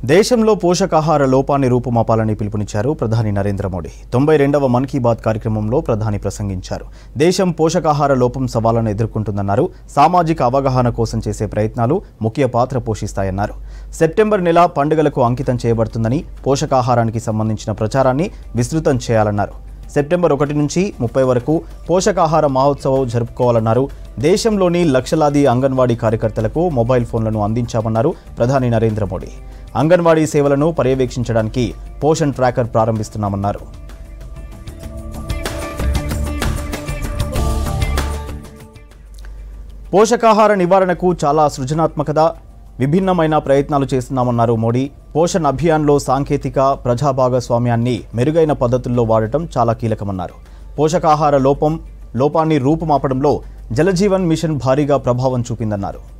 దేశంలో పోషకాహార లోపాన్ని రూపుమాపాలని పిలుపునిచ్చారు ప్రధాని నరేంద్ర మోడీ తొంభై రెండవ మన్ కీ బాత్ కార్యక్రమంలో ప్రధాని ప్రసంగించారు దేశం పోషకాహార లోపం సవాళ్లను ఎదుర్కొంటుందన్నారు సామాజిక అవగాహన కోసం చేసే ప్రయత్నాలు ముఖ్య పాత్ర పోషిస్తాయన్నారు సెప్టెంబర్ నెల పండుగలకు అంకితం చేయబడుతుందని పోషకాహారానికి సంబంధించిన ప్రచారాన్ని విస్తృతం చేయాలన్నారు సెప్టెంబర్ ఒకటి నుంచి ముప్పై వరకు పోషకాహార మహోత్సవం జరుపుకోవాలన్నారు దేశంలోని లక్షలాది అంగన్వాడీ కార్యకర్తలకు మొబైల్ ఫోన్లను అందించామన్నారు ప్రధాని నరేంద్ర మోడీ అంగన్వాడీ సేవలను పర్యవేక్షించడానికి పోషణ్ ట్రాకర్ ప్రారంభిస్తున్నామన్నారు పోషకాహార నివారణకు చాలా సృజనాత్మకత విభిన్నమైన ప్రయత్నాలు చేస్తున్నామన్నారు మోడీ పోషణ్ అభియాన్లో సాంకేతిక ప్రజా భాగస్వామ్యాన్ని మెరుగైన పద్ధతుల్లో వాడటం చాలా కీలకమన్నారు పోషకాహార లోపం లోపాన్ని రూపుమాపడంలో జలజీవన్ మిషన్ భారీగా ప్రభావం చూపిందన్నారు